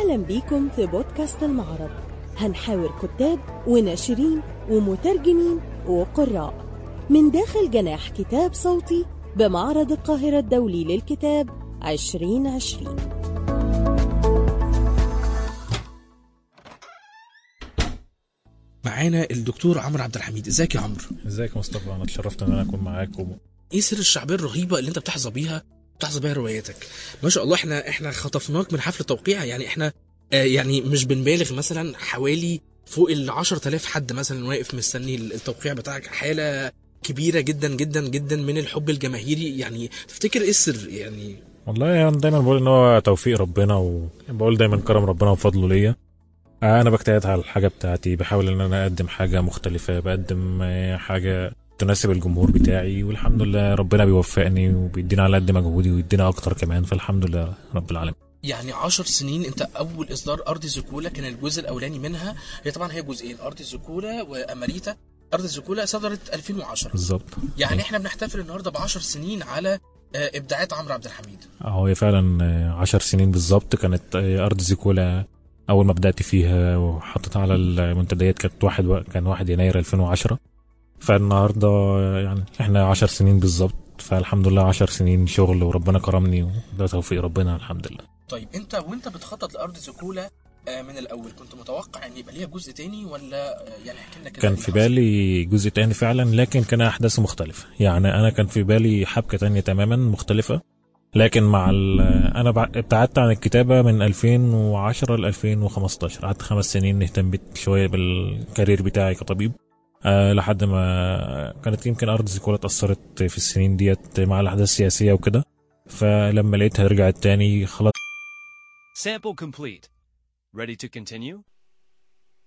أهلا بيكم في بودكاست المعرض هنحاور كتاب وناشرين ومترجمين وقراء من داخل جناح كتاب صوتي بمعرض القاهرة الدولي للكتاب 2020 معانا الدكتور عمرو عبد الحميد ازيك يا عمرو ازيك يا مصطفى انا اتشرفت ان انا اكون معاكم ايه سر الشعبيه الرهيبه اللي انت بتحظى بيها بتحظى بيها رواياتك ما شاء الله احنا احنا خطفناك من حفل توقيع يعني احنا آه يعني مش بنبالغ مثلا حوالي فوق ال 10000 حد مثلا واقف مستني التوقيع بتاعك حاله كبيره جدا جدا جدا من الحب الجماهيري يعني تفتكر ايه السر يعني والله انا دايما بقول ان هو توفيق ربنا وبقول دايما كرم ربنا وفضله ليا انا بجتهد على الحاجه بتاعتي بحاول ان انا اقدم حاجه مختلفه بقدم آه، حاجه تناسب الجمهور بتاعي والحمد لله ربنا بيوفقني وبيدينا على قد مجهودي ويدينا اكتر كمان فالحمد لله رب العالمين يعني 10 سنين انت اول اصدار ارض الزكوله كان الجزء الاولاني منها هي طبعا هي جزئين ارض الزكوله واماريتا ارض الزكوله صدرت 2010 بالظبط يعني احنا بنحتفل النهارده ب 10 سنين على آه، ابداعات عمرو عبد الحميد اه هي فعلا آه، عشر سنين بالظبط كانت آه، ارض زيكولا اول ما بدات فيها وحطيتها على المنتديات كانت واحد و... كان واحد يناير 2010 فالنهارده آه، يعني احنا عشر سنين بالظبط فالحمد لله عشر سنين شغل وربنا كرمني وده توفيق ربنا الحمد لله طيب انت وانت بتخطط لارض زكوله آه، من الاول كنت متوقع ان يبقى ليها جزء تاني ولا آه، يعني احكي لنا كده كان إيه في اللي حصل؟ بالي جزء تاني فعلا لكن كان احداثه مختلفه يعني انا كان في بالي حبكه تانية تماما مختلفه لكن مع ال انا بع- ابتعدت عن الكتابه من 2010 ل 2015 قعدت خمس سنين اهتميت شويه بالكارير بتاعي كطبيب أه لحد ما كانت يمكن ارض زيكولا اتاثرت في السنين ديت مع الاحداث السياسيه وكده فلما لقيتها رجعت تاني خلاص Sample complete. Ready to continue?